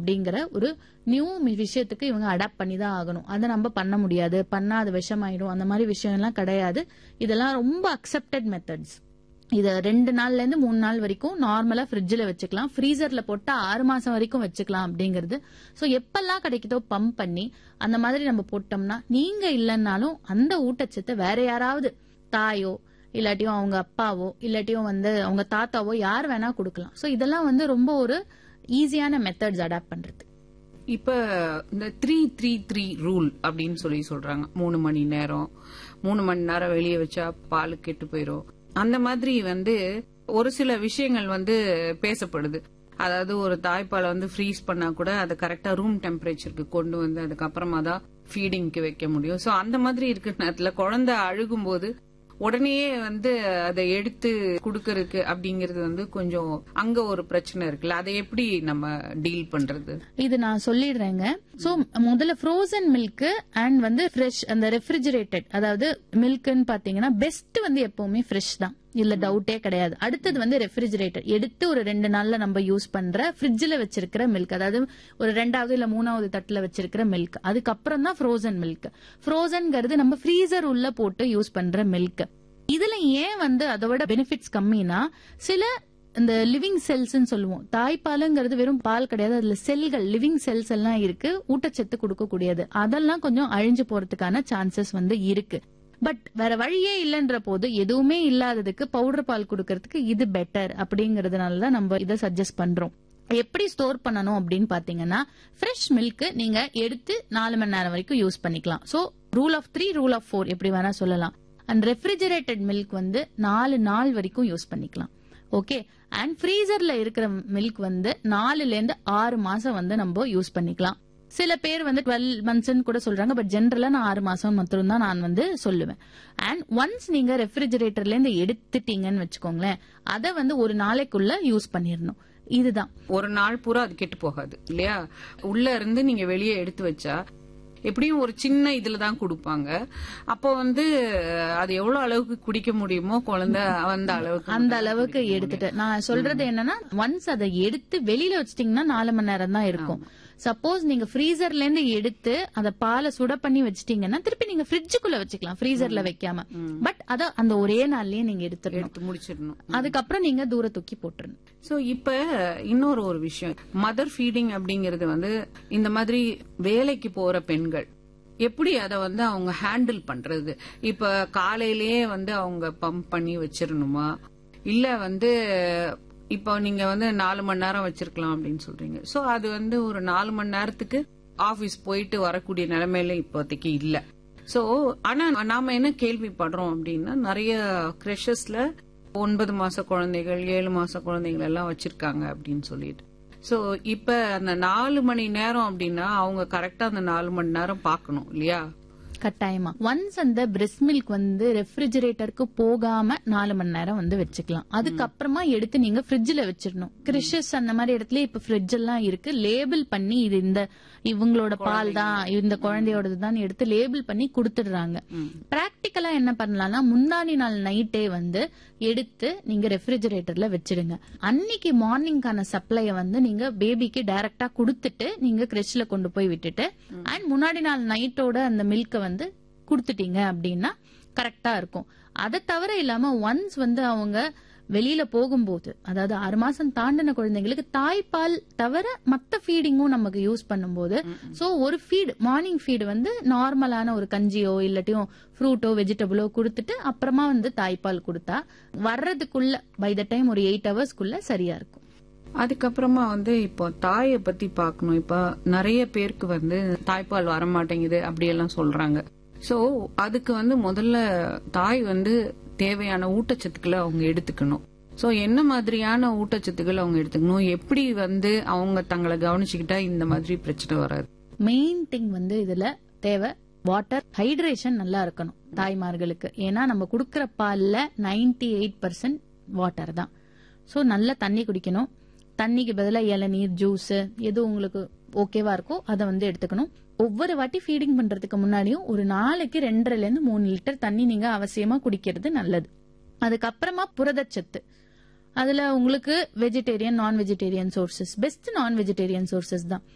அப்படிங்கிற ஒரு நியூ விஷயத்துக்கு இவங்க அடாப்ட் பண்ணி தான் ஆகணும் அதை நம்ம பண்ண முடியாது பண்ணா அது விஷமாயிடும் அந்த மாதிரி விஷயம் எல்லாம் கிடையாது இதெல்லாம் ரொம்ப அக்செப்டட் மெத்தட்ஸ் இத ரெண்டு நாள்ல இருந்து மூணு நாள் வரைக்கும் நார்மலா ஃப்ரிட்ஜ்ல வச்சுக்கலாம் ஃப்ரீசர்ல போட்டா ஆறு மாசம் வரைக்கும் வச்சுக்கலாம் அப்படிங்கிறது சோ எப்பெல்லாம் கிடைக்குதோ பம்ப் பண்ணி அந்த மாதிரி நம்ம போட்டோம்னா நீங்க இல்லைன்னாலும் அந்த ஊட்டச்சத்தை வேற யாராவது தாயோ இல்லாட்டியும் அவங்க அப்பாவோ இல்லாட்டியும் வந்து அவங்க தாத்தாவோ யார் வேணா கொடுக்கலாம் சோ இதெல்லாம் வந்து ரொம்ப ஒரு ஈஸியான மெத்தட்ஸ் அடாப்ட் பண்றது இப்ப இந்த த்ரீ த்ரீ த்ரீ ரூல் அப்படின்னு சொல்லி சொல்றாங்க மூணு மணி நேரம் மூணு மணி நேரம் வெளியே வச்சா பால் கெட்டு போயிரும் அந்த மாதிரி வந்து ஒரு சில விஷயங்கள் வந்து பேசப்படுது அதாவது ஒரு தாய்ப்பாலை வந்து ஃப்ரீஸ் பண்ணா கூட அதை கரெக்டா ரூம் டெம்பரேச்சருக்கு கொண்டு வந்து அதுக்கப்புறமா தான் ஃபீடிங்க்கு வைக்க முடியும் சோ அந்த மாதிரி இருக்கிற நேரத்துல குழந்தை அழுகும்போது உடனே வந்து அதை எடுத்து குடுக்கறதுக்கு அப்படிங்கறது வந்து கொஞ்சம் அங்க ஒரு பிரச்சனை இருக்குல்ல அதை எப்படி நம்ம டீல் பண்றது இது நான் சொல்லிடுறேங்க சோ முதல்ல ஃப்ரோசன் மில்க் அண்ட் வந்து ஃப்ரெஷ் அந்த ரெஃப்ரிஜரேட்டட் அதாவது மில்க்னு பாத்தீங்கன்னா பெஸ்ட் வந்து எப்பவுமே ஃப்ரெஷ் தான் இல்ல டவுட்டே கிடையாது அடுத்தது வந்து ரெஃப்ரிஜரேட்டர் எடுத்து ஒரு ரெண்டு நாள்ல நம்ம யூஸ் பண்ற ஃப்ரிட்ஜ்ல வச்சிருக்கிற மில்க் அதாவது ஒரு ரெண்டாவது இல்ல மூணாவது தட்டுல வச்சிருக்கிற மில்க் அதுக்கப்புறம் தான் ஃப்ரோசன் மில்க் ஃப்ரோசன்ங்கிறது நம்ம ஃப்ரீசர் உள்ள போட்டு யூஸ் பண்ற மில்க் இதுல ஏன் வந்து அதோட பெனிஃபிட்ஸ் கம்மினா சில இந்த லிவிங் செல்ஸ் சொல்லுவோம் தாய்ப்பாலுங்கிறது வெறும் பால் கிடையாது அதுல செல்கள் லிவிங் செல்ஸ் எல்லாம் இருக்கு ஊட்டச்சத்து கொடுக்கக்கூடியது அதெல்லாம் கொஞ்சம் அழிஞ்சு போறதுக்கான சான்சஸ் வந்து இருக்கு பட் வேற வழியே இல்லைன்ற போது எதுவுமே இல்லாததுக்கு பவுடர் பால் கொடுக்கறதுக்கு இது பெட்டர் அப்படிங்கறதுனால தான் நம்ம இதை சஜஸ்ட் பண்றோம் எப்படி ஸ்டோர் பண்ணணும் அப்படின்னு பாத்தீங்கன்னா ஃப்ரெஷ் மில்க் நீங்க எடுத்து நாலு மணி நேரம் வரைக்கும் யூஸ் பண்ணிக்கலாம் so rule of three rule of four எப்படி வேணா சொல்லலாம் அண்ட் ரெஃப்ரிஜரேட்டட் மில்க் வந்து நாலு நாள் வரைக்கும் யூஸ் பண்ணிக்கலாம் ஓகே அண்ட் ஃப்ரீசர்ல இருக்கிற மில்க் வந்து நாலுல இருந்து ஆறு மாசம் வந்து நம்ம யூஸ் பண்ணிக்கலாம் சில பேர் வந்து டுவெல் மந்த்ஸ் கூட சொல்றாங்க பட் ஜென்ரலா நான் ஆறு மாசம் மட்டும் தான் நான் வந்து சொல்லுவேன் அண்ட் ஒன்ஸ் நீங்க ரெஃப்ரிஜரேட்டர்ல இருந்து எடுத்துட்டீங்கன்னு வச்சுக்கோங்களேன் அதை வந்து ஒரு நாளைக்குள்ள யூஸ் பண்ணிடணும் இதுதான் ஒரு நாள் பூரா அது கெட்டு போகாது இல்லையா உள்ள இருந்து நீங்க வெளியே எடுத்து வச்சா எப்படியும் ஒரு சின்ன இதுல தான் கொடுப்பாங்க அப்போ வந்து அது எவ்வளவு அளவுக்கு குடிக்க முடியுமோ குழந்தை அந்த அளவுக்கு அந்த அளவுக்கு எடுத்துட்டு நான் சொல்றது என்னன்னா ஒன்ஸ் அதை எடுத்து வெளியில வச்சிட்டீங்கன்னா நாலு மணி நேரம் தான் இருக்கும் சப்போஸ் நீங்க ஃப்ரீசர்ல இருந்து எடுத்து அத பாலை சுட பண்ணி வச்சிட்டீங்கன்னா திருப்பி நீங்க ஃப்ரிட்ஜுக்குள்ள வச்சுக்கலாம் ஃப்ரீசர்ல வைக்காம பட் அத அந்த ஒரே நாள்லயே நீங்க எடுத்துடணும் எடுத்து முடிச்சிடணும் அதுக்கப்புறம் நீங்க தூர தூக்கி போட்டுருணும் சோ இப்ப இன்னொரு ஒரு விஷயம் மதர் ஃபீடிங் அப்படிங்கறது வந்து இந்த மாதிரி வேலைக்கு போற பெண்கள் எப்படி அத வந்து அவங்க ஹேண்டில் பண்றது இப்ப காலையிலேயே வந்து அவங்க பம்ப் பண்ணி வச்சிரணுமா இல்ல வந்து இப்போ நீங்க வந்து நாலு மணி நேரம் வச்சிருக்கலாம் அப்படின்னு சொல்றீங்க சோ அது வந்து ஒரு நாலு மணி நேரத்துக்கு ஆபீஸ் போயிட்டு வரக்கூடிய நிலைமையில இப்போதைக்கு இல்ல சோ ஆனா நாம என்ன கேள்விப்படுறோம் அப்படின்னா நிறைய கிரெஷஸ்ல ஒன்பது மாச குழந்தைகள் ஏழு மாச குழந்தைகள் எல்லாம் வச்சிருக்காங்க அப்படின்னு சொல்லிட்டு சோ இப்ப அந்த நாலு மணி நேரம் அப்படின்னா அவங்க கரெக்டா அந்த நாலு மணி நேரம் பாக்கணும் இல்லையா கட்டாயமா ஒன்ஸ் அந்த பிரெஸ்ட் மில்க் வந்து ரெஃப்ரிஜரேட்டருக்கு போகாம நாலு மணி நேரம் வந்து வச்சுக்கலாம் அதுக்கப்புறமா எடுத்து நீங்க ஃப்ரிட்ஜ்ல வச்சிடணும் கிறிஷஸ் அந்த மாதிரி இடத்துல இப்ப ஃப்ரிட்ஜ் எல்லாம் இருக்கு லேபிள் பண்ணி இது இந்த இவங்களோட பால் தான் இந்த குழந்தையோடது தான் எடுத்து லேபிள் பண்ணி கொடுத்துடுறாங்க பிராக்டிக்கலா என்ன பண்ணலாம்னா முந்தானி நாள் நைட்டே வந்து எடுத்து நீங்க ரெஃப்ரிஜரேட்டர்ல வச்சிடுங்க அன்னைக்கு மார்னிங்கான சப்ளைய வந்து நீங்க பேபிக்கு டைரக்டா கொடுத்துட்டு நீங்க கிரெஷ்ல கொண்டு போய் விட்டுட்டு அண்ட் முன்னாடி நாள் நைட்டோட அந்த மில்க வந்து கொடுத்துட்டீங்க அப்படின்னா கரெக்டா இருக்கும் அதை தவிர இல்லாம ஒன்ஸ் வந்து அவங்க வெளியில போகும்போது அதாவது ஆறு மாசம் தாண்டின குழந்தைங்களுக்கு தாய்ப்பால் தவிர மத்த ஃபீடிங்கும் நமக்கு யூஸ் பண்ணும்போது சோ ஒரு ஃபீட் மார்னிங் ஃபீடு வந்து நார்மலான ஒரு கஞ்சியோ இல்லாட்டியும் ஃப்ரூட்டோ வெஜிடபிளோ கொடுத்துட்டு அப்புறமா வந்து தாய்ப்பால் கொடுத்தா வர்றதுக்குள்ள பை த டைம் ஒரு எயிட் ஹவர்ஸ்க்குள்ள சரியா இருக்கும் அதுக்கப்புறமா வந்து இப்போ தாயை பத்தி பார்க்கணும் இப்ப நிறைய பேருக்கு வந்து தாய்ப்பால் வரமாட்டேங்குது அப்படியெல்லாம் சொல்றாங்க சோ அதுக்கு வந்து முதல்ல தாய் வந்து தேவையான ஊட்டச்சத்துக்களை அவங்க எடுத்துக்கணும் சோ என்ன மாதிரியான ஊட்டச்சத்துக்கள் அவங்க எடுத்துக்கணும் எப்படி வந்து அவங்க தங்களை கவனிச்சுக்கிட்டா இந்த மாதிரி பிரச்சனை வராது மெயின் திங் வந்து இதுல தேவை வாட்டர் ஹைட்ரேஷன் நல்லா இருக்கணும் தாய்மார்களுக்கு ஏன்னா நம்ம குடுக்கற பால்ல நைன்டி எயிட் பர்சன்ட் வாட்டர் தான் சோ நல்ல தண்ணி குடிக்கணும் தண்ணிக்கு பதிலா இளநீர் ஜூஸ் எது உங்களுக்கு ஓகேவா இருக்கோ அதை வந்து எடுத்துக்கணும் ஒவ்வொரு வாட்டி ஃபீடிங் பண்றதுக்கு முன்னாடியும் ஒரு நாளைக்கு ரெண்டரைல இருந்து மூணு லிட்டர் தண்ணி நீங்க அவசியமா குடிக்கிறது நல்லது அதுக்கப்புறமா புரதச்சத்து அதுல உங்களுக்கு vegetarian non vegetarian sources best non vegetarian sources தான்